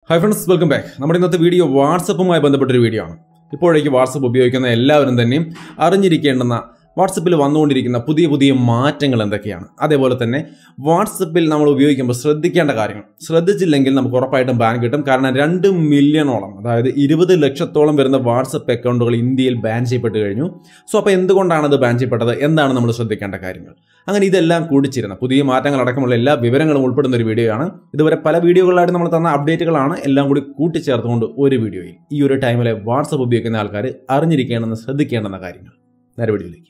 hi friends welcome back നമ്മുടെ ഇന്നത്തെ video വാട്സപ്പുമായി ബന്ധപ്പെട്ടൊരു video ആണ് ഇപ്പോഴേക്ക് വാട്സപ്പ് ഉപയോഗിക്കുന്ന എല്ലാവരും തന്നെയും അറിഞ്ഞിരിക്കേണ്ടുന്ന വാട്സപ്പിൽ വന്നുകൊണ്ടിരിക്കുന്ന പുതിയ പുതിയ മാറ്റങ്ങൾ എന്തൊക്കെയാണ് അതേപോലെ തന്നെ വാട്സപ്പിൽ നമ്മൾ ഉപയോഗിക്കുമ്പോൾ ശ്രദ്ധിക്കേണ്ട കാര്യങ്ങൾ ശ്രദ്ധിച്ചില്ലെങ്കിൽ നമുക്ക് ഉറപ്പായിട്ടും ബാൻ കിട്ടും കാരണം രണ്ട് മില്യണോളം അതായത് ഇരുപത് ലക്ഷത്തോളം വരുന്ന വാട്സപ്പ് അക്കൗണ്ടുകൾ ഇന്ത്യയിൽ ബാൻ ചെയ്യപ്പെട്ട് കഴിഞ്ഞു സോ അപ്പോൾ എന്തുകൊണ്ടാണ് അത് ബാൻ ചെയ്യപ്പെട്ടത് എന്താണ് നമ്മൾ ശ്രദ്ധിക്കേണ്ട കാര്യങ്ങൾ അങ്ങനെ ഇതെല്ലാം കൂടിച്ചിരുന്ന പുതിയ മാറ്റങ്ങൾ അടക്കമുള്ള എല്ലാ വിവരങ്ങളും ഉൾപ്പെടുന്ന ഒരു വീഡിയോ ആണ് ഇതുവരെ പല വീഡിയോകളായിട്ട് നമ്മൾ തന്ന അപ്ഡേറ്റുകളാണ് എല്ലാം കൂടി കൂട്ടിച്ചേർത്തുകൊണ്ട് ഒരു വീഡിയോയിൽ ഈ ഒരു ടൈമിലെ വാട്സപ്പ് ഉപയോഗിക്കുന്ന ആൾക്കാർ അറിഞ്ഞിരിക്കേണ്ടെന്ന് ശ്രദ്ധിക്കേണ്ടുന്ന കാര്യങ്ങൾ നേരെ വീഡിയോയിലേക്ക്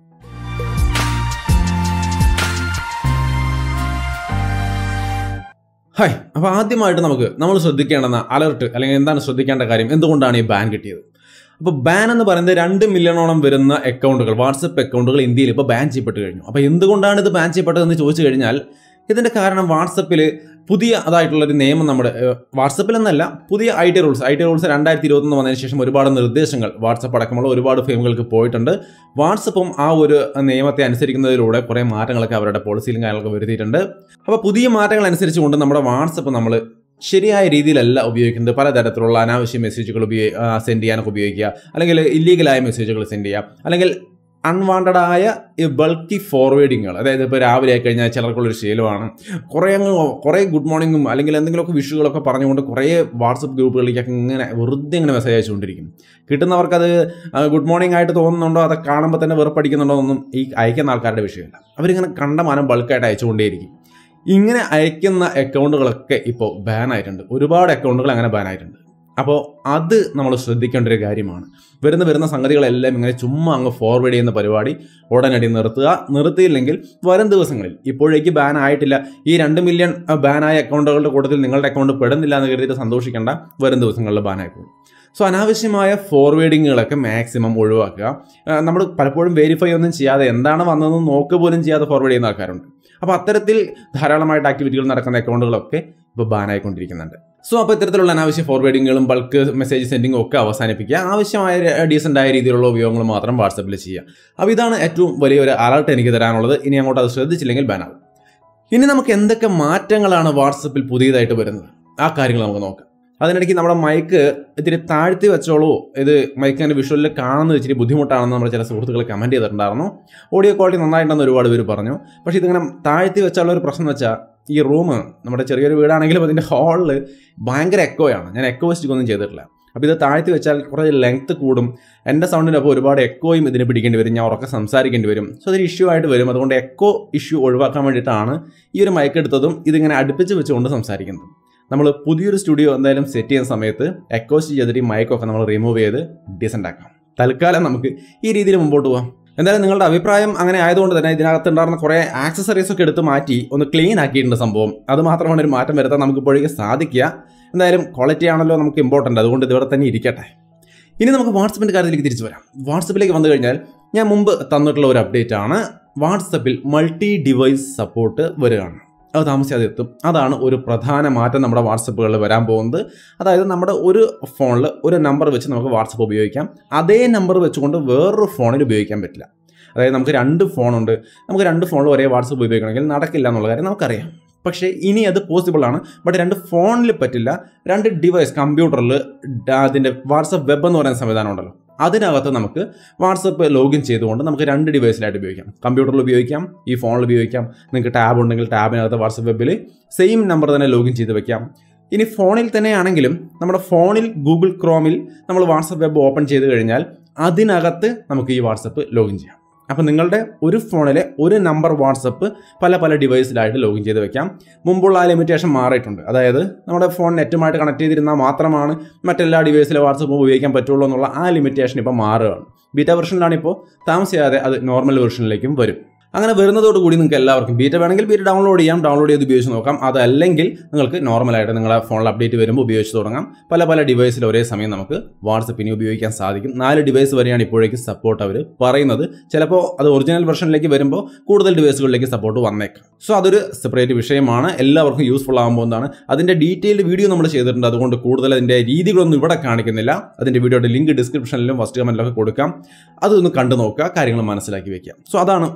ഹായ് അപ്പോൾ ആദ്യമായിട്ട് നമുക്ക് നമ്മൾ ശ്രദ്ധിക്കേണ്ടുന്ന അലർട്ട് അല്ലെങ്കിൽ എന്താണ് ശ്രദ്ധിക്കേണ്ട കാര്യം എന്തുകൊണ്ടാണ് ഈ ബാൻ കിട്ടിയത് അപ്പോൾ ബാൻ എന്ന് പറയുന്നത് രണ്ട് മില്യണോളം വരുന്ന അക്കൗണ്ടുകൾ വാട്സപ്പ് അക്കൗണ്ടുകൾ ഇന്ത്യയിൽ ഇപ്പോൾ ബാൻ ചെയ്യപ്പെട്ട് കഴിഞ്ഞു അപ്പോൾ എന്തുകൊണ്ടാണ് ഇത് ബാൻ ചെയ്യപ്പെട്ടതെന്ന് ചോദിച്ചു കഴിഞ്ഞാൽ ഇതിൻ്റെ കാരണം വാട്സപ്പിൽ പുതിയ അതായിട്ടുള്ള ഒരു നിയമം നമ്മുടെ വാട്സപ്പിൽ എന്നല്ല പുതിയ I T rules I T rules രണ്ടായിരത്തി ഇരുപത്തൊന്ന് വന്നതിന് ശേഷം ഒരുപാട് നിർദ്ദേശങ്ങൾ വാട്സപ്പ് അടക്കമുള്ള ഒരുപാട് ഫേമുകൾക്ക് പോയിട്ടുണ്ട് വാട്സപ്പും ആ ഒരു നിയമത്തെ അനുസരിക്കുന്നതിലൂടെ കുറേ മാറ്റങ്ങളൊക്കെ അവരുടെ പോളിസിയിലും കാര്യങ്ങളൊക്കെ വരുത്തിയിട്ടുണ്ട് അപ്പോൾ പുതിയ മാറ്റങ്ങൾ അനുസരിച്ചുകൊണ്ട് നമ്മുടെ വാട്സപ്പ് നമ്മൾ ശരിയായ രീതിയിലല്ല ഉപയോഗിക്കുന്നത് പലതരത്തിലുള്ള അനാവശ്യ മെസ്സേജുകൾ ഉപയോഗി സെൻഡ് ചെയ്യാനൊക്കെ ഉപയോഗിക്കുക അല്ലെങ്കിൽ ഇല്ലീഗലായ മെസ്സേജുകൾ സെൻഡ് ചെയ്യുക അല്ലെങ്കിൽ അൺവാണ്ടഡ് ആയ ബൾക്കി ഫോർവേഡിങ്ങുകൾ അതായത് ഇപ്പോൾ രാവിലെ ആയി കഴിഞ്ഞാൽ ചിലർക്കുള്ളൊരു ശീലമാണ് കുറേ അങ്ങ് കുറേ ഗുഡ് മോർണിംഗും അല്ലെങ്കിൽ എന്തെങ്കിലുമൊക്കെ വിഷുകളൊക്കെ പറഞ്ഞുകൊണ്ട് കുറേ വാട്സപ്പ് ഗ്രൂപ്പുകളിലേക്കൊക്കെ ഇങ്ങനെ വെറുതെ ഇങ്ങനെ മെസ്സേജ് അയച്ചുകൊണ്ടിരിക്കും കിട്ടുന്നവർക്കത് ഗുഡ് മോർണിംഗ് ആയിട്ട് തോന്നുന്നുണ്ടോ അത് കാണുമ്പോൾ തന്നെ വെറുപ്പടിക്കുന്നുണ്ടോ ഒന്നും ഈ അയക്കുന്ന ആൾക്കാരുടെ വിഷയമല്ല അവരിങ്ങനെ കണ്ടമാനം ബൾക്കായിട്ട് അയച്ചുകൊണ്ടേയിരിക്കും ഇങ്ങനെ അയക്കുന്ന അക്കൗണ്ടുകളൊക്കെ ഇപ്പോൾ ബാൻ ആയിട്ടുണ്ട് ഒരുപാട് അക്കൗണ്ടുകൾ അങ്ങനെ ബാൻ ആയിട്ടുണ്ട് അപ്പോൾ അത് നമ്മൾ ശ്രദ്ധിക്കേണ്ട ഒരു കാര്യമാണ് വരുന്ന വരുന്ന സംഗതികളെല്ലാം ഇങ്ങനെ ചുമ്മാ അങ്ങ് ഫോർവേഡ് ചെയ്യുന്ന പരിപാടി ഉടനടി നിർത്തുക നിർത്തിയില്ലെങ്കിൽ വരും ദിവസങ്ങളിൽ ഇപ്പോഴേക്ക് ബാൻ ആയിട്ടില്ല ഈ രണ്ട് മില്യൺ ബാനായ അക്കൗണ്ടുകളുടെ കൂട്ടത്തിൽ നിങ്ങളുടെ അക്കൗണ്ട് പെടുന്നില്ല എന്ന് കരുതിയിട്ട് സന്തോഷിക്കേണ്ട വരും ദിവസങ്ങളിൽ ബാൻ ആയിക്കോളും സോ അനാവശ്യമായ ഫോർവേഡിങ്ങുകളൊക്കെ മാക്സിമം ഒഴിവാക്കുക നമ്മൾ പലപ്പോഴും വെരിഫൈ ഒന്നും ചെയ്യാതെ എന്താണ് വന്നതെന്ന് നോക്കുക പോലും ചെയ്യാതെ ഫോർവേഡ് ചെയ്യുന്ന ആൾക്കാരുണ്ട് അപ്പോൾ അത്തരത്തിൽ ധാരാളമായിട്ട് ആക്ടിവിറ്റികൾ നടക്കുന്ന അക്കൗണ്ടുകളൊക്കെ ഇപ്പോൾ ബാനായിക്കൊണ്ടിരിക്കുന്നുണ്ട് സോ അപ്പോൾ ഇത്തരത്തിലുള്ള അനാവശ്യ ഫോർവേഡിങ്ങുകളും ബൾക്ക് മെസ്സേജ് സെൻഡിങ്ങും ഒക്കെ അവസാനിപ്പിക്കുക ആവശ്യമായ ഡീസൻ്റ് ആയ രീതിയിലുള്ള ഉപയോഗങ്ങൾ മാത്രം വാട്സപ്പിൽ ചെയ്യുക അപ്പോൾ ഇതാണ് ഏറ്റവും വലിയൊരു അലർട്ട് എനിക്ക് തരാനുള്ളത് ഇനി അങ്ങോട്ട് അത് ശ്രദ്ധിച്ചില്ലെങ്കിൽ ബാനാകും ഇനി നമുക്ക് എന്തൊക്കെ മാറ്റങ്ങളാണ് വാട്സപ്പിൽ പുതിയതായിട്ട് വരുന്നത് ആ കാര്യങ്ങൾ നമുക്ക് നോക്കാം അതിനിടയ്ക്ക് നമ്മുടെ മൈക്ക് ഇത്തിരി താഴ്ത്തി വെച്ചോളൂ ഇത് മൈക്കിൻ്റെ വിഷ്വലിൽ കാണുന്നത് ഇച്ചിരി ബുദ്ധിമുട്ടാണെന്ന് നമ്മുടെ ചില സുഹൃത്തുക്കൾ കമൻറ്റ് ചെയ്തിട്ടുണ്ടായിരുന്നു ഓഡിയോ ക്വാളിറ്റി നന്നായിട്ടുണ്ടെന്ന് ഒരുപാട് പേര് പറഞ്ഞു പക്ഷേ ഇതിങ്ങനെ താഴ്ത്തി വെച്ചുള്ള ഒരു പ്രശ്നം എന്ന് വെച്ചാൽ ഈ റൂം നമ്മുടെ ചെറിയൊരു വീടാണെങ്കിലും അതിൻ്റെ ഹാളിൽ ഭയങ്കര എക്കോയാണ് ഞാൻ എക്കോ വെസ്റ്റിക്കൊന്നും ചെയ്തിട്ടില്ല അപ്പോൾ ഇത് താഴ്ത്തി വെച്ചാൽ കുറേ ലെങ്ത്ത് കൂടും എൻ്റെ സൗണ്ടിനൊപ്പം ഒരുപാട് എക്കോയും ഇതിന് പിടിക്കേണ്ടി വരും ഞാൻ ഉറക്കെ സംസാരിക്കേണ്ടി വരും സോ അതൊരു ഇഷ്യൂ ആയിട്ട് വരും അതുകൊണ്ട് എക്കോ ഇഷ്യൂ ഒഴിവാക്കാൻ വേണ്ടിയിട്ടാണ് ഈ ഒരു മൈക്ക് എടുത്തതും ഇതിങ്ങനെ അടുപ്പിച്ച് വെച്ചുകൊണ്ട് സംസാരിക്കുന്നതും നമ്മൾ പുതിയൊരു സ്റ്റുഡിയോ എന്തായാലും സെറ്റ് ചെയ്യുന്ന സമയത്ത് എക്കോസ്റ്റ് ചെയ്തിട്ട് ഈ മൈക്കൊക്കെ നമ്മൾ റിമൂവ് ചെയ്ത് ഡീസൻ്റ് ആക്കാം തൽക്കാലം നമുക്ക് ഈ രീതിയിൽ മുമ്പോട്ട് പോകാം എന്തായാലും നിങ്ങളുടെ അഭിപ്രായം അങ്ങനെ ആയതുകൊണ്ട് തന്നെ ഇതിനകത്ത് ഉണ്ടായിരുന്ന കുറേ ആക്സസറീസ് ഒക്കെ എടുത്ത് മാറ്റി ഒന്ന് ക്ലീൻ ആക്കിയിട്ടുണ്ട് സംഭവം അത് മാത്രമാണ് ഒരു മാറ്റം വരുത്താൻ നമുക്ക് ഇപ്പോഴേക്ക് സാധിക്കുക എന്തായാലും ക്വാളിറ്റി ആണല്ലോ നമുക്ക് ഇമ്പോർട്ടൻ്റ് അതുകൊണ്ട് ഇതിവിടെ തന്നെ ഇരിക്കട്ടെ ഇനി നമുക്ക് വാട്സപ്പിൻ്റെ കാര്യത്തിലേക്ക് തിരിച്ചു വരാം വാട്സപ്പിലേക്ക് വന്നു കഴിഞ്ഞാൽ ഞാൻ മുമ്പ് തന്നിട്ടുള്ള ഒരു അപ്ഡേറ്റ് ആണ് വാട്സപ്പിൽ മൾട്ടി ഡിവൈസ് സപ്പോർട്ട് വരികയാണ് അത് താമസിയാതെ എത്തും അതാണ് ഒരു പ്രധാന മാറ്റം നമ്മുടെ വാട്സപ്പുകളിൽ വരാൻ പോകുന്നത് അതായത് നമ്മുടെ ഒരു ഫോണിൽ ഒരു നമ്പർ വെച്ച് നമുക്ക് വാട്സപ്പ് ഉപയോഗിക്കാം അതേ നമ്പർ വെച്ചുകൊണ്ട് വേറൊരു ഫോണിൽ ഉപയോഗിക്കാൻ പറ്റില്ല അതായത് നമുക്ക് രണ്ട് ഫോണുണ്ട് നമുക്ക് രണ്ട് ഫോണിൽ ഒരേ വാട്സപ്പ് ഉപയോഗിക്കണമെങ്കിൽ നടക്കില്ല എന്നുള്ള കാര്യം നമുക്കറിയാം പക്ഷേ ഇനി അത് പോസിബിൾ ആണ് ബട്ട് രണ്ട് ഫോണിൽ പറ്റില്ല രണ്ട് ഡിവൈസ് കമ്പ്യൂട്ടറിൽ അതിൻ്റെ വാട്സപ്പ് വെബ് എന്ന് പറയുന്ന സംവിധാനം ഉണ്ടല്ലോ അതിനകത്ത് നമുക്ക് വാട്സപ്പ് ലോഗിൻ ചെയ്തുകൊണ്ട് നമുക്ക് രണ്ട് ഡിവൈസിലായിട്ട് ഉപയോഗിക്കാം കമ്പ്യൂട്ടറിൽ ഉപയോഗിക്കാം ഈ ഫോണിൽ ഉപയോഗിക്കാം നിങ്ങൾക്ക് ടാബ് ഉണ്ടെങ്കിൽ ടാബിനകത്ത് വാട്സപ്പ് വെബിൽ സെയിം നമ്പർ തന്നെ ലോഗിൻ ചെയ്ത് വെക്കാം ഇനി ഫോണിൽ തന്നെയാണെങ്കിലും നമ്മുടെ ഫോണിൽ ഗൂഗിൾ ക്രോമിൽ നമ്മൾ വാട്സപ്പ് വെബ് ഓപ്പൺ ചെയ്ത് കഴിഞ്ഞാൽ അതിനകത്ത് നമുക്ക് ഈ വാട്സപ്പ് ലോഗിൻ ചെയ്യാം അപ്പോൾ നിങ്ങളുടെ ഒരു ഫോണിലെ ഒരു നമ്പർ വാട്സപ്പ് പല പല ഡിവൈസിലായിട്ട് ലോഗിൻ ചെയ്ത് വെക്കാം മുമ്പുള്ള ആ ലിമിറ്റേഷൻ മാറിയിട്ടുണ്ട് അതായത് നമ്മുടെ ഫോൺ നെറ്റുമായിട്ട് കണക്ട് ചെയ്തിരുന്നാൽ മാത്രമാണ് മറ്റെല്ലാ ഡിവൈസിലെ വാട്സപ്പും ഉപയോഗിക്കാൻ പറ്റുള്ളൂ എന്നുള്ള ആ ലിമിറ്റേഷൻ ഇപ്പോൾ മാറുകയാണ് ബീറ്റ വെർഷനിലാണ് ഇപ്പോൾ താമസിയാതെ അത് നോർമൽ വെർഷനിലേക്കും വരും അങ്ങനെ വരുന്നതോടുകൂടി നിങ്ങൾക്ക് എല്ലാവർക്കും ബീറ്റ വേണമെങ്കിൽ ബീറ്റ ഡൗൺലോഡ് ചെയ്യാം ഡൗൺലോഡ് ചെയ്ത് ഉപയോഗിച്ച് നോക്കാം അതല്ലെങ്കിൽ നിങ്ങൾക്ക് നോർമലായിട്ട് നിങ്ങളുടെ ഫോണിൽ അപ്ഡേറ്റ് വരുമ്പോൾ ഉപയോഗിച്ച് തുടങ്ങാം പല പല ഡിവൈസിൽ ഒരേ സമയം നമുക്ക് വാട്സപ്പ് ഇനി ഉപയോഗിക്കാൻ സാധിക്കും നാല് ഡിവൈസ് വരെയാണ് ഇപ്പോഴേക്ക് സപ്പോർട്ട് അവർ പറയുന്നത് ചിലപ്പോൾ അത് ഒറിജിനൽ വെർഷനിലേക്ക് വരുമ്പോൾ കൂടുതൽ ഡിവൈസുകളിലേക്ക് സപ്പോർട്ട് വന്നേക്കാം സോ അതൊരു സെപ്പറേറ്റ് വിഷയമാണ് എല്ലാവർക്കും യൂസ്ഫുൾ ആകാൻ പോകുന്നതാണ് അതിൻ്റെ ഡീറ്റെയിൽഡ് വീഡിയോ നമ്മൾ ചെയ്തിട്ടുണ്ട് അതുകൊണ്ട് കൂടുതൽ അതിൻ്റെ രീതികളൊന്നും ഇവിടെ കാണിക്കുന്നില്ല അതിൻ്റെ വീഡിയോയുടെ ലിങ്ക് ഡിസ്ക്രിപ്ഷനിലും ഫസ്റ്റ് കമൻറ്റിലൊക്കെ കൊടുക്കാം അതൊന്ന് കണ്ടു നോക്കുക കാര്യങ്ങൾ മനസ്സിലാക്കി വെക്കാം സോ അതാണ് ഒരു ചേഞ്ച്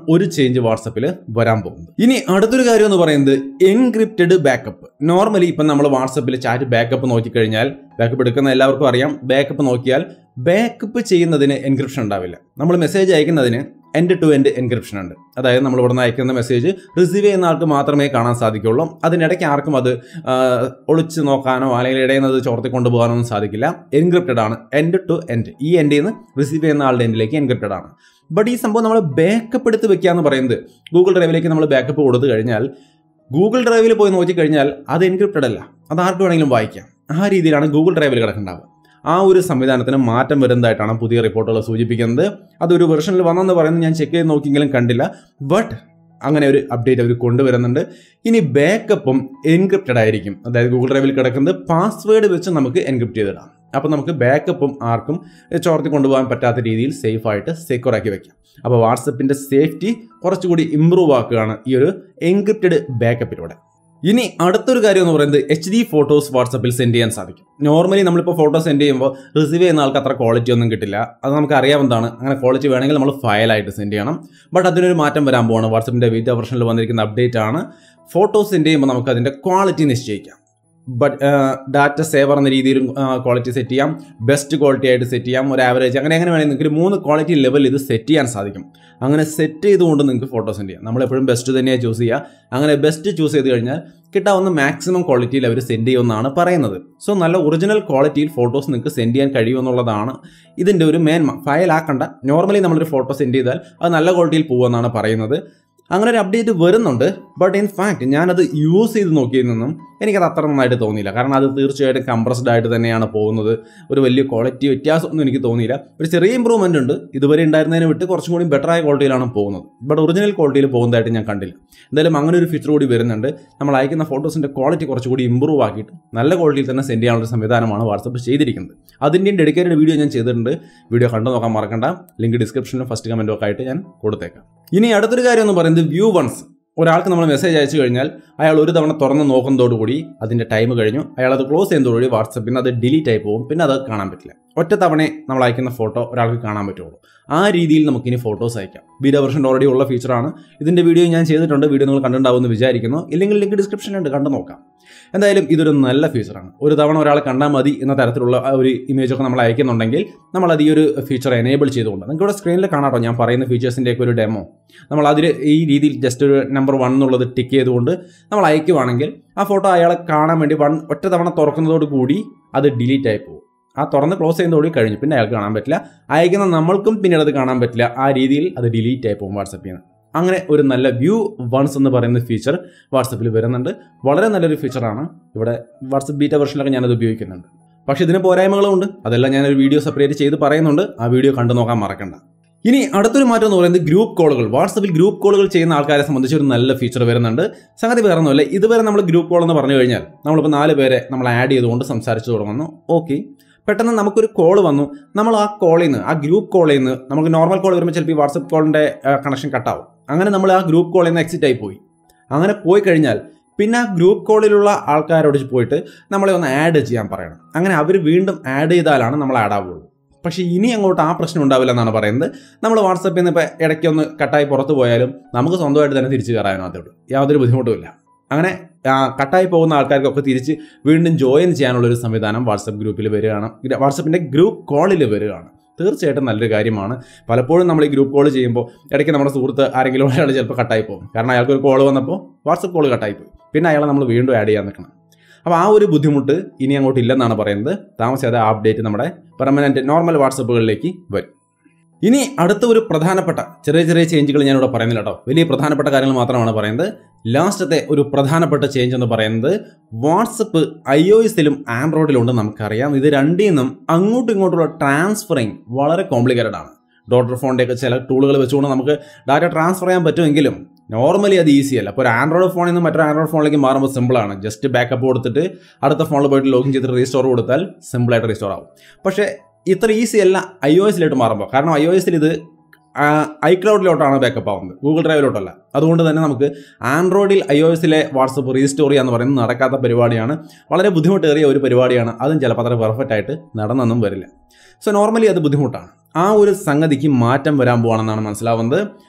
ചേഞ്ച് വാട്സപ്പിൽ വരാൻ പോകുന്നത് ഇനി അടുത്തൊരു കാര്യം എന്ന് പറയുന്നത് എൻക്രിപ്റ്റഡ് ബാക്കപ്പ് നോർമലി ഇപ്പം നമ്മൾ വാട്സപ്പിൽ ചാറ്റ് ബാക്കപ്പ് നോക്കിക്കഴിഞ്ഞാൽ ബാക്കപ്പ് എടുക്കുന്ന എല്ലാവർക്കും അറിയാം ബാക്കപ്പ് നോക്കിയാൽ ബാക്കപ്പ് ചെയ്യുന്നതിന് എൻക്രിപ്ഷൻ ഉണ്ടാവില്ല നമ്മൾ മെസ്സേജ് അയക്കുന്നതിന് എൻഡ് ടു എൻഡ് എൻക്രിപ്ഷൻ ഉണ്ട് അതായത് നമ്മൾ ഇവിടുന്ന് അയക്കുന്ന മെസ്സേജ് റിസീവ് ചെയ്യുന്ന ആൾക്ക് മാത്രമേ കാണാൻ സാധിക്കുള്ളൂ അതിനിടയ്ക്ക് ആർക്കും അത് ആ, ഒളിച്ച് നോക്കാനോ അല്ലെങ്കിൽ ഇടയിൽ നിന്ന് അത് ചോർത്തി കൊണ്ടുപോകാനോ ഒന്നും സാധിക്കില്ല എൻക്രിപ്റ്റഡ് ആണ് എൻഡ് ടു എൻഡ് ഈ എൻഡിൽ നിന്ന് റിസീവ് ചെയ്യുന്ന ആളുടെ എൻഡിലേക്ക് എൻക്രിപ്റ്റഡ് ആണ് ബട്ട് ഈ സംഭവം നമ്മൾ ബാക്കപ്പ് എടുത്ത് വെക്കുക എന്ന് പറയുന്നത് ഗൂഗിൾ ഡ്രൈവിലേക്ക് നമ്മൾ ബാക്കപ്പ് കൊടുത്തു കഴിഞ്ഞാൽ ഗൂഗിൾ ഡ്രൈവിൽ പോയി നോക്കിക്കഴിഞ്ഞാൽ അത് എൻക്രിപ്റ്റഡ് അല്ല അത് ആർക്ക് വേണമെങ്കിലും വായിക്കാം ആ രീതിയിലാണ് ഗൂഗിൾ ഡ്രൈവിൽ കിടക്കുന്നുണ്ടാവുക ആ ഒരു സംവിധാനത്തിന് മാറ്റം വരുന്നതായിട്ടാണ് പുതിയ റിപ്പോർട്ടുകൾ സൂചിപ്പിക്കുന്നത് അതൊരു വെർഷനിൽ വന്നെന്ന് പറയുന്നത് ഞാൻ ചെക്ക് ചെയ്ത് നോക്കിയെങ്കിലും കണ്ടില്ല ബട്ട് അങ്ങനെ ഒരു അപ്ഡേറ്റ് അവർ കൊണ്ടുവരുന്നുണ്ട് ഇനി ബാക്കപ്പും എൻക്രിപ്റ്റഡ് ആയിരിക്കും അതായത് ഗൂഗിൾ ഡ്രൈവിൽ കിടക്കുന്നത് പാസ്വേഡ് വെച്ച് നമുക്ക് എൻക്രിപ്റ്റ് ചെയ്തിടാം അപ്പോൾ നമുക്ക് ബാക്കപ്പും ആർക്കും ചോർത്തി കൊണ്ടുപോകാൻ പറ്റാത്ത രീതിയിൽ സേഫ് ആയിട്ട് സെക്യൂർ ആക്കി വെക്കാം അപ്പോൾ വാട്സപ്പിൻ്റെ സേഫ്റ്റി കുറച്ചുകൂടി ഇമ്പ്രൂവ് ആക്കുകയാണ് ഈ ഒരു എൻക്രിപ്റ്റഡ് ബാക്കപ്പിലൂടെ ഇനി അടുത്തൊരു കാര്യം എന്ന് പറയുന്നത് എച്ച് ഡി ഫോട്ടോസ് വാട്സപ്പിൽ സെൻഡ് ചെയ്യാൻ സാധിക്കും നോർമലി നമ്മളിപ്പോൾ ഫോട്ടോ സെൻഡ് ചെയ്യുമ്പോൾ റിസീവ് ചെയ്യുന്ന ആൾക്ക് അത്ര ക്വാളിറ്റി ഒന്നും കിട്ടില്ല അത് നമുക്ക് അറിയാവുന്നതാണ് അങ്ങനെ ക്വാളിറ്റി വേണമെങ്കിൽ നമ്മൾ ഫയലായിട്ട് സെൻഡ് ചെയ്യണം ബട്ട് അതിനൊരു മാറ്റം വരാൻ പോവാണ് വാട്സപ്പിൻ്റെ വീഡിയോ വെർഷനിൽ വന്നിരിക്കുന്ന അപ്ഡേറ്റ് ആണ് ഫോട്ടോസ് സെൻഡ് ചെയ്യുമ്പോൾ നമുക്ക് അതിൻ്റെ ക്വാളിറ്റി നിശ്ചയിക്കാം ബട്ട് ഡാറ്റ സേവർ എന്ന രീതിയിലും ക്വാളിറ്റി സെറ്റ് ചെയ്യാം ബെസ്റ്റ് ക്വാളിറ്റി ആയിട്ട് സെറ്റ് ചെയ്യാം ഒരു ആവറേജ് അങ്ങനെ അങ്ങനെ വേണമെങ്കിൽ നിങ്ങൾക്ക് ഒരു മൂന്ന് ക്വാളിറ്റി ലെവൽ ഇത് സെറ്റ് ചെയ്യാൻ സാധിക്കും അങ്ങനെ സെറ്റ് ചെയ്തുകൊണ്ട് നിങ്ങൾക്ക് ഫോട്ടോ സെൻഡ് ചെയ്യാം നമ്മളെപ്പോഴും ബെസ്റ്റ് തന്നെയാണ് ചൂസ് ചെയ്യുക അങ്ങനെ ബെസ്റ്റ് ചൂസ് ചെയ്ത് കഴിഞ്ഞാൽ കിട്ടാവുന്ന മാക്സിമം ക്വാളിറ്റിയിൽ അവർ സെൻഡ് ചെയ്യുമെന്നാണ് പറയുന്നത് സോ നല്ല ഒറിജിനൽ ക്വാളിറ്റിയിൽ ഫോട്ടോസ് നിങ്ങൾക്ക് സെൻഡ് ചെയ്യാൻ കഴിയുമെന്നുള്ളതാണ് ഇതിൻ്റെ ഒരു മേന്മ ഫയലാക്കണ്ട നോർമലി നമ്മളൊരു ഫോട്ടോ സെൻഡ് ചെയ്താൽ അത് നല്ല ക്വാളിറ്റിയിൽ പോകുമെന്നാണ് പറയുന്നത് അങ്ങനെ ഒരു അപ്ഡേറ്റ് വരുന്നുണ്ട് ബട്ട് ഇൻ ഫാക്ട് ഞാനത് യൂസ് ചെയ്ത് നോക്കിയതിൽ നിന്നും എനിക്കത് അത്ര നന്നായിട്ട് തോന്നിയില്ല കാരണം അത് തീർച്ചയായിട്ടും കംപ്രസ്ഡ് ആയിട്ട് തന്നെയാണ് പോകുന്നത് ഒരു വലിയ ക്വാളിറ്റി വ്യത്യാസമൊന്നും എനിക്ക് തോന്നിയില്ല ഒരു ചെറിയ ഇമ്പ്രൂവ്മെൻ്റ് ഉണ്ട് ഇതുവരെ ഉണ്ടായിരുന്നതിനെ വിട്ട് കുറച്ചും കൂടി ബെറ്റർ ആയ ക്വാളിറ്റിയിലാണ് പോകുന്നത് ബട്ട് ഒറിജിനൽ ക്വാളിറ്റിയിൽ പോകുന്നതായിട്ട് ഞാൻ കണ്ടില്ല എന്തായാലും അങ്ങനെ ഒരു ഫീച്ചർ കൂടി വരുന്നുണ്ട് നമ്മൾ അയക്കുന്ന ഫോട്ടോസിൻ്റെ ക്വാളിറ്റി കുറച്ചുകൂടി ഇമ്പ്രൂവ് ആക്കിയിട്ട് നല്ല ക്വാളിറ്റിയിൽ തന്നെ സെൻഡ് ചെയ്യാനുള്ള ഒരു സംവിധാനമാണ് വാട്സപ്പ് ചെയ്തിരിക്കുന്നത് അതിൻ്റെയും ഡെഡിക്കേറ്റഡ് വീഡിയോ ഞാൻ ചെയ്തിട്ടുണ്ട് വീഡിയോ കണ്ടു നോക്കാൻ മറക്കണ്ട ലിങ്ക് ഡിസ്ക്രിപ്ഷനിലും ഫസ്റ്റ് കമൻറ്റും ഒക്കെ ആയിട്ട് ഞാൻ കൊടുത്തേക്കാം ഇനി അടുത്തൊരു കാര്യം എന്ന് പറയുന്നത് വ്യൂ വൺസ് ഒരാൾക്ക് നമ്മൾ മെസ്സേജ് അയച്ചു കഴിഞ്ഞാൽ അയാൾ ഒരു തവണ തുറന്ന് നോക്കുന്നതോടുകൂടി അതിൻ്റെ ടൈം കഴിഞ്ഞു അയാൾ അത് ക്ലോസ് ചെയ്യുന്നതോടുകൂടി വാട്സപ്പിൽ നിന്ന് അത് ഡിലീറ്റ് ആയി പോകും പിന്നെ അത് കാണാൻ പറ്റില്ല ഒറ്റ തവണ നമ്മൾ അയക്കുന്ന ഫോട്ടോ ഒരാൾക്ക് കാണാൻ പറ്റുള്ളൂ ആ രീതിയിൽ നമുക്കിനി ഫോട്ടോസ് അയക്കാം വീഡിയോ വെർഷൻ ഓൾറെഡി ഉള്ള ഫീച്ചറാണ് ഇതിൻ്റെ വീഡിയോ ഞാൻ ചെയ്തിട്ടുണ്ട് വീഡിയോ നിങ്ങൾ കണ്ടിട്ടുണ്ടാവുമെന്ന് വിചാരിക്കുന്നു ഇല്ലെങ്കിൽ ലിങ്ക് ഡിസ്ക്രിപ്ഷനിലുണ്ട് കണ്ടു നോക്കാം എന്തായാലും ഇതൊരു നല്ല ഫീച്ചറാണ് ഒരു തവണ ഒരാൾ കണ്ടാൽ മതി എന്ന തരത്തിലുള്ള ആ ഒരു ഇമേജ് ഒക്കെ നമ്മൾ അയക്കുന്നുണ്ടെങ്കിൽ നമ്മൾ അത് ഈ ഒരു ഫീച്ചർ എനേബിൾ ചെയ്തുകൊണ്ട് നിങ്ങൾക്ക് ഇവിടെ സ്ക്രീനിൽ കാണാട്ടോ ഞാൻ പറയുന്ന ഫീച്ചേഴ്സിൻ്റെ ഒക്കെ ഒരു ഡെമോ നമ്മൾ അതിൽ ഈ രീതിയിൽ ജസ്റ്റ് ഒരു നമ്പർ വൺ എന്നുള്ളത് ടിക്ക് ചെയ്തുകൊണ്ട് നമ്മൾ അയക്കുവാണെങ്കിൽ ആ ഫോട്ടോ അയാളെ കാണാൻ വേണ്ടി വൺ ഒറ്റ തവണ തുറക്കുന്നതോട് കൂടി അത് ഡിലീറ്റ് ആയി പോകും ആ തുറന്ന് ക്ലോസ് ചെയ്യുന്നതോടെ കഴിഞ്ഞു പിന്നെ അയാൾക്ക് കാണാൻ പറ്റില്ല അയക്കുന്ന നമ്മൾക്കും പിന്നീട് അത് കാണാൻ പറ്റില്ല ആ രീതിയിൽ അത് ഡിലീറ്റ് ആയി പോകും വാട്സപ്പിൽ നിന്ന് അങ്ങനെ ഒരു നല്ല വ്യൂ വൺസ് എന്ന് പറയുന്ന ഫീച്ചർ വാട്സപ്പിൽ വരുന്നുണ്ട് വളരെ നല്ലൊരു ഫീച്ചറാണ് ഇവിടെ വാട്സപ്പ് ബീറ്റ വെർഷനിലൊക്കെ ഞാനത് ഉപയോഗിക്കുന്നുണ്ട് പക്ഷേ ഇതിന് പോരായ്മകളും ഉണ്ട് അതെല്ലാം ഞാനൊരു വീഡിയോ സെപ്പറേറ്റ് ചെയ്ത് പറയുന്നുണ്ട് ആ വീഡിയോ കണ്ടു നോക്കാൻ മറക്കണ്ട ഇനി അടുത്തൊരു മാറ്റം എന്ന് പറയുന്നത് ഗ്രൂപ്പ് കോളുകൾ വാട്സപ്പിൽ ഗ്രൂപ്പ് കോളുകൾ ചെയ്യുന്ന ആൾക്കാരെ സംബന്ധിച്ച് ഒരു നല്ല ഫീച്ചർ വരുന്നുണ്ട് സംഗതി വേറെ ഒന്നുമല്ല ഇതുവരെ നമ്മൾ ഗ്രൂപ്പ് കോൾ എന്ന് പറഞ്ഞു കഴിഞ്ഞാൽ നമ്മളിപ്പോൾ നാല് പേരെ നമ്മൾ ആഡ് ചെയ്തുകൊണ്ട് സംസാരിച്ചു തുടങ്ങുന്നു ഓക്കെ പെട്ടെന്ന് നമുക്കൊരു കോൾ വന്നു നമ്മൾ ആ കോളിൽ നിന്ന് ആ ഗ്രൂപ്പ് കോളിൽ നിന്ന് നമുക്ക് നോർമൽ കോൾ വരുമ്പോൾ ചിലപ്പോൾ ഈ വാട്സപ്പ് കോളിൻ്റെ കണക്ഷൻ കട്ടാവും അങ്ങനെ നമ്മൾ ആ ഗ്രൂപ്പ് കോളിൽ നിന്ന് എക്സിറ്റ് ആയി പോയി അങ്ങനെ പോയി കഴിഞ്ഞാൽ പിന്നെ ആ ഗ്രൂപ്പ് കോളിലുള്ള ആൾക്കാരോട് പോയിട്ട് നമ്മളെ ഒന്ന് ആഡ് ചെയ്യാൻ പറയണം അങ്ങനെ അവർ വീണ്ടും ആഡ് ചെയ്താലാണ് നമ്മൾ ആഡ് ആവുള്ളൂ പക്ഷേ ഇനി അങ്ങോട്ട് ആ പ്രശ്നം ഉണ്ടാവില്ല എന്നാണ് പറയുന്നത് നമ്മൾ വാട്സപ്പിൽ നിന്ന് ഇപ്പോൾ ഇടയ്ക്ക് ഒന്ന് കട്ടായി പുറത്ത് പോയാലും നമുക്ക് സ്വന്തമായിട്ട് തന്നെ തിരിച്ചു കയറാനകത്തോട്ട് യാതൊരു ബുദ്ധിമുട്ടുമില്ല അങ്ങനെ ആ, കട്ടായി പോകുന്ന ആൾക്കാർക്കൊക്കെ തിരിച്ച് വീണ്ടും ജോയിൻ ചെയ്യാനുള്ള ഒരു സംവിധാനം വാട്സപ്പ് ഗ്രൂപ്പിൽ വരികയാണ് വാട്സപ്പിൻ്റെ ഗ്രൂപ്പ് കോളിൽ വരികയാണ് തീർച്ചയായിട്ടും നല്ലൊരു കാര്യമാണ് പലപ്പോഴും നമ്മൾ ഈ ഗ്രൂപ്പ് കോൾ ചെയ്യുമ്പോൾ ഇടയ്ക്ക് നമ്മുടെ സുഹൃത്ത് ആരെങ്കിലും ഒരാൾ ചിലപ്പോൾ കട്ടായി പോകും കാരണം അയാൾക്ക് ഒരു കോൾ വന്നപ്പോൾ വാട്സപ്പ് കോൾ കട്ടായി പോയി പിന്നെ അയാളെ നമ്മൾ വീണ്ടും ആഡ് ചെയ്യാൻ നിൽക്കണം അപ്പോൾ ആ ഒരു ബുദ്ധിമുട്ട് ഇനി അങ്ങോട്ട് ഇല്ലെന്നാണ് പറയുന്നത് താമസിയാതെ ആ അപ്ഡേറ്റ് നമ്മുടെ പെർമനൻറ്റ് നോർമൽ വാട്സപ്പുകളിലേക്ക് വരും ഇനി അടുത്ത ഒരു പ്രധാനപ്പെട്ട ചെറിയ ചെറിയ ചേഞ്ചുകൾ ഞാനിവിടെ പറയുന്നില്ല കേട്ടോ വലിയ പ്രധാനപ്പെട്ട കാര്യങ്ങൾ മാത്രമാണ് പറയുന്നത് ലാസ്റ്റത്തെ ഒരു പ്രധാനപ്പെട്ട ചേഞ്ച് എന്ന് പറയുന്നത് വാട്സപ്പ് ഐ ഒ എസിലും ആൻഡ്രോയിഡിലും ഉണ്ട് നമുക്കറിയാം ഇത് രണ്ടിൽ നിന്നും അങ്ങോട്ടും ഇങ്ങോട്ടുള്ള ട്രാൻസ്ഫറിങ് വളരെ കോംപ്ലിക്കേറ്റഡ് ആണ് ഡോട്ടർ ഫോണിൻ്റെ ഒക്കെ ചില ടൂളുകൾ വെച്ചുകൊണ്ട് നമുക്ക് ഡാറ്റ ട്രാൻസ്ഫർ ചെയ്യാൻ പറ്റുമെങ്കിലും നോർമലി അത് ഈസി അല്ല അപ്പോൾ ഒരു ആൻഡ്രോയിഡ് ഫോണിൽ നിന്ന് മറ്റൊരു ആൻഡ്രോയിഡ് ഫോണിലേക്ക് മാറുമ്പോൾ സിമ്പിളാണ് ജസ്റ്റ് ബാക്കപ്പ് കൊടുത്തിട്ട് അടുത്ത ഫോണിൽ പോയിട്ട് ലോഗിൻ ചെയ്തിട്ട് റീസ്റ്റോർ കൊടുത്താൽ സിമ്പിളായിട്ട് റീസ്റ്റോർ ആവും പക്ഷേ ഇത്ര ഈസി അല്ല ഐ ഒ എസിലോട്ട് മാറുമ്പോൾ കാരണം ഐ ഒ എസിൽ ഇത് ഐക്ലൗഡിലോട്ടാണ് ബാക്കപ്പ് ആവുന്നത് ഗൂഗിൾ ഡ്രൈവിലോട്ടല്ല അതുകൊണ്ട് തന്നെ നമുക്ക് ആൻഡ്രോയിഡിൽ ഐ ഒ എസിലെ വാട്സപ്പ് റീസ്റ്റോർ ചെയ്യുക എന്ന് പറയുന്നത് നടക്കാത്ത പരിപാടിയാണ് വളരെ ബുദ്ധിമുട്ടേറിയ ഒരു പരിപാടിയാണ് അതും ചിലപ്പോൾ അത്ര പെർഫെക്റ്റ് ആയിട്ട് നടന്നൊന്നും വരില്ല സോ നോർമലി അത് ബുദ്ധിമുട്ടാണ് ആ ഒരു സംഗതിക്ക് മാറ്റം വരാൻ പോവാണെന്നാണ് മനസ്സിലാവുന്നത്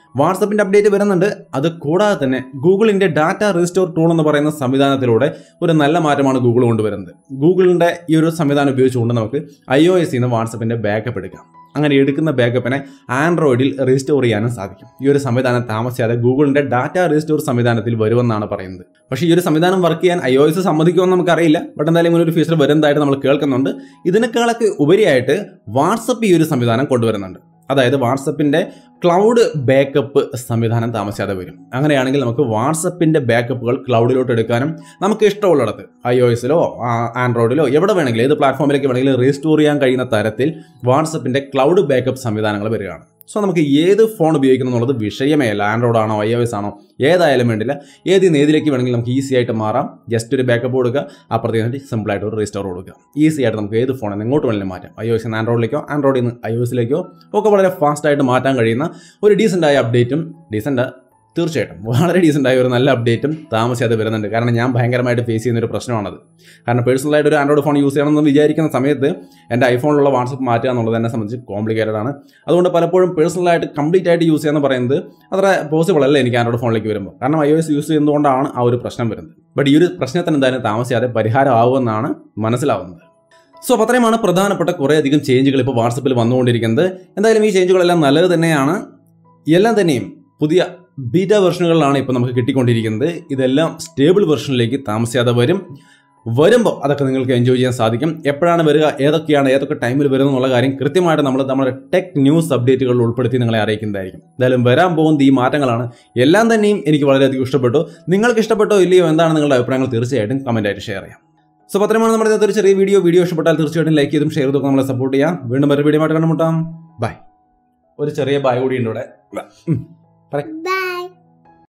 വാട്സപ്പിന്റെ അപ്ഡേറ്റ് വരുന്നുണ്ട് അത് കൂടാതെ തന്നെ ഗൂഗിളിന്റെ ഡാറ്റ റീസ്റ്റോർ ടൂൾ എന്ന് പറയുന്ന സംവിധാനത്തിലൂടെ ഒരു നല്ല മാറ്റമാണ് ഗൂഗിൾ കൊണ്ടുവരുന്നത് ഗൂഗിളിന്റെ ഈ ഒരു സംവിധാനം ഉപയോഗിച്ചുകൊണ്ട് നമുക്ക് ഐ ഒ എസ് നിന്ന് വാട്സപ്പിന്റെ ബാക്കപ്പ് എടുക്കാം അങ്ങനെ എടുക്കുന്ന ബാക്കപ്പിനെ ആൻഡ്രോയിഡിൽ റീസ്റ്റോർ ചെയ്യാനും സാധിക്കും ഈ ഒരു സംവിധാനം താമസിയാതെ ഗൂഗിളിന്റെ ഡാറ്റ റീസ്റ്റോർ സംവിധാനത്തിൽ വരുമെന്നാണ് പറയുന്നത് പക്ഷേ ഈ ഒരു സംവിധാനം വർക്ക് ചെയ്യാൻ ഐ ഒ എസ് സമ്മതിക്കുമെന്ന് നമുക്കറിയില്ല ബട്ട് എന്തായാലും ഇങ്ങനെ ഒരു ഫീച്ചർ വരുന്നതായിട്ട് നമ്മൾ കേൾക്കുന്നുണ്ട് ഇതിനേക്കാളൊക്കെ ഉപരിയായിട്ട് വാട്സപ്പ് ഈ ഒരു സംവിധാനം കൊണ്ടുവരുന്നുണ്ട് അതായത് വാട്സപ്പിന്റെ ക്ലൗഡ് ബാക്കപ്പ് സംവിധാനം താമസിയാതെ വരും അങ്ങനെയാണെങ്കിൽ നമുക്ക് വാട്സപ്പിന്റെ ബാക്കപ്പുകൾ ക്ലൗഡിലോട്ട് എടുക്കാനും നമുക്ക് ഇഷ്ടമുള്ളിടത്ത് ഐ ഒ എസിലോ ആൻഡ്രോയിഡിലോ എവിടെ വേണമെങ്കിലും ഏത് പ്ലാറ്റ്ഫോമിലേക്ക് വേണമെങ്കിലും റീസ്റ്റോർ ചെയ്യാൻ കഴിയുന്ന തരത്തിൽ വാട്സപ്പിന്റെ ക്ലൗഡ് ബാക്കപ്പ് സംവിധാനങ്ങൾ വരികയാണ് സോ നമുക്ക് ഏത് ഫോൺ ഉപയോഗിക്കണം എന്നുള്ളത് വിഷയമേ അല്ല ആൻഡ്രോയിഡ് ആണോ ഐ ഒ എസ് ആണോ ഏതായാലും വേണ്ടില്ല ഏത് ഏതിലേക്ക് വേണമെങ്കിലും നമുക്ക് ഈസി ആയിട്ട് മാറാം ജസ്റ്റ് ഒരു ബാക്കപ്പ് കൊടുക്കുക അപ്പുറത്തേക്ക് സിമ്പിൾ ആയിട്ട് ഒരു റീസ്റ്റോർ കൊടുക്കുക ഈസി ആയിട്ട് നമുക്ക് ഏത് ഫോണിൽ നിന്ന് എങ്ങോട്ട് വേണമെങ്കിലും മാറ്റാം ഐ ഒ എസ് ആൻഡ്രോയിഡിലേക്കോ ആൻഡ്രോയിഡിൽ നിന്ന് ഐ ഒ എസിലേക്കോ ഒക്കെ വളരെ ഫാസ്റ്റ് ആയിട്ട് മാറ്റാൻ കഴിയുന്ന ഒരു ഡീസൻ്റ് ആയ അപ്ഡേറ്റും ഡീസൻ്റ് തീർച്ചയായിട്ടും വളരെ ഡീസൻ്റ് ആയ ഒരു നല്ല അപ്ഡേറ്റും താമസിയാതെ വരുന്നുണ്ട് കാരണം ഞാൻ ഭയങ്കരമായിട്ട് ഫേസ് ചെയ്യുന്ന ഒരു പ്രശ്നമാണത് കാരണം പേഴ്സണലായിട്ട് ഒരു ആൻഡ്രോയിഡ് ഫോൺ യൂസ് ചെയ്യണമെന്ന് വിചാരിക്കുന്ന സമയത്ത് എൻ്റെ ഐഫോണിലുള്ള വാട്സപ്പ് മാറ്റുക എന്നുള്ളത് എന്നെ സംബന്ധിച്ച് കോംപ്ലിക്കേറ്റഡ് ആണ് അതുകൊണ്ട് പലപ്പോഴും പേഴ്സണലായിട്ട് കംപ്ലീറ്റ് ആയിട്ട് യൂസ് ചെയ്യാന്ന് പറയുന്നത് അത്ര പോസിബിൾ അല്ല എനിക്ക് ആൻഡ്രോയിഡ് ഫോണിലേക്ക് വരുമ്പോൾ കാരണം ഐ ഒ എസ് യൂസ് ചെയ്യുന്നതുകൊണ്ടാണ് ആ ഒരു പ്രശ്നം വരുന്നത് ബട്ട് ഈ ഒരു പ്രശ്നത്തിന് എന്തായാലും താമസിയാതെ പരിഹാരമാവുമെന്നാണ് മനസ്സിലാവുന്നത് സോ അപ്പോൾ അത്രയുമാണ് പ്രധാനപ്പെട്ട കുറേയധികം ചേഞ്ചുകൾ ഇപ്പോൾ വാട്സപ്പിൽ വന്നുകൊണ്ടിരിക്കുന്നത് എന്തായാലും ഈ ചേഞ്ചുകളെല്ലാം നല്ലത് തന്നെയാണ് എല്ലാം തന്നെയും പുതിയ ബീറ്റ വെർഷനുകളിലാണ് ഇപ്പോൾ നമുക്ക് കിട്ടിക്കൊണ്ടിരിക്കുന്നത് ഇതെല്ലാം സ്റ്റേബിൾ വെർഷനിലേക്ക് താമസിയാതെ വരും വരുമ്പോൾ അതൊക്കെ നിങ്ങൾക്ക് എൻജോയ് ചെയ്യാൻ സാധിക്കും എപ്പോഴാണ് വരിക ഏതൊക്കെയാണ് ഏതൊക്കെ ടൈമിൽ വരുന്നത് എന്നുള്ള കാര്യം കൃത്യമായിട്ട് നമ്മൾ നമ്മുടെ ടെക് ന്യൂസ് അപ്ഡേറ്റുകളിൽ ഉൾപ്പെടുത്തി നിങ്ങളെ അറിയിക്കുന്നതായിരിക്കും എന്തായാലും വരാൻ പോകുന്ന ഈ മാറ്റങ്ങളാണ് എല്ലാം തന്നെയും എനിക്ക് വളരെയധികം ഇഷ്ടപ്പെട്ടു നിങ്ങൾക്ക് ഇഷ്ടപ്പെട്ടോ ഇല്ലയോ എന്താണ് നിങ്ങളുടെ അഭിപ്രായങ്ങൾ തീർച്ചയായിട്ടും കമൻറ്റായിട്ട് ഷെയർ ചെയ്യാം സോ പത്രമാണ് നമ്മുടെ ഇന്നത്തെ ഒരു ചെറിയ വീഡിയോ വീഡിയോ ഇഷ്ടപ്പെട്ടാൽ തീർച്ചയായിട്ടും ലൈക്ക് ചെയ്തും ഷെയർ ചെയ്തും നമ്മളെ സപ്പോർട്ട് ചെയ്യാം വീണ്ടും ഒരു വീഡിയോ ആയിട്ട് കണ്ടുമുട്ടാം ബൈ ഒരു ചെറിയ ബൈ കൂടി ഉണ്ട് ഇവിടെ ബൈ